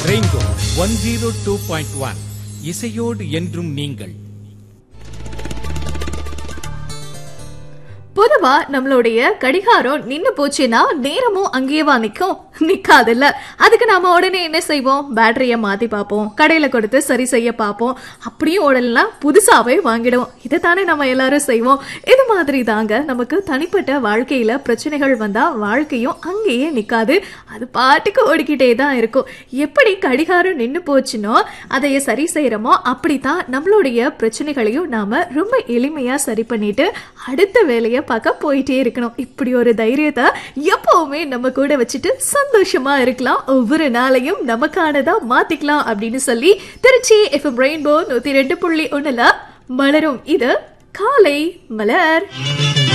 rainbow one zero two point one இசையோடு என்றும் நீங்கள் பொதுவா நம்மளுடைய கடிகாரம் நின்னு போச்சுன்னா நேரமும் அங்கேயேவா நிக்கும் நிக்காதுல்ல அதுக்கு நாம உடனே என்ன செய்வோம் பேட்டரிய மாத்தி பார்ப்போம் கடையில கொடுத்து சரி செய்ய பார்ப்போம் அப்படியும் உடலாம் புதுசாவே வாங்கிடுவோம் இதை தானே நம்ம எல்லாரும் செய்வோம் இது மாதிரி தாங்க நமக்கு தனிப்பட்ட வாழ்க்கையில பிரச்சனைகள் வந்தா வாழ்க்கையும் அங்கேயே நிக்காது அது பாட்டுக்கு ஓடிக்கிட்டே தான் இருக்கும் எப்படி கடிகாரம் நின்னு போச்சுனோ அதைய சரி செய்யறோமோ அப்படித்தான் நம்மளுடைய பிரச்சனைகளையும் நாம ரொம்ப எளிமையா சரி பண்ணிட்டு அடுத்த வேலையை பார்க்க போயிட்டே இருக்கணும் இப்படி ஒரு தைரியத்தை எப்பவுமே நம்ம கூட வச்சுட்டு சந்தோஷமா இருக்கலாம் ஒவ்வொரு நாளையும் நமக்கானதா மாத்திக்கலாம் அப்படின்னு சொல்லி திருச்சி எஃப்எம் ரெயின்போ நூத்தி ரெண்டு புள்ளி ஒண்ணுல மலரும் இது காலை மலர்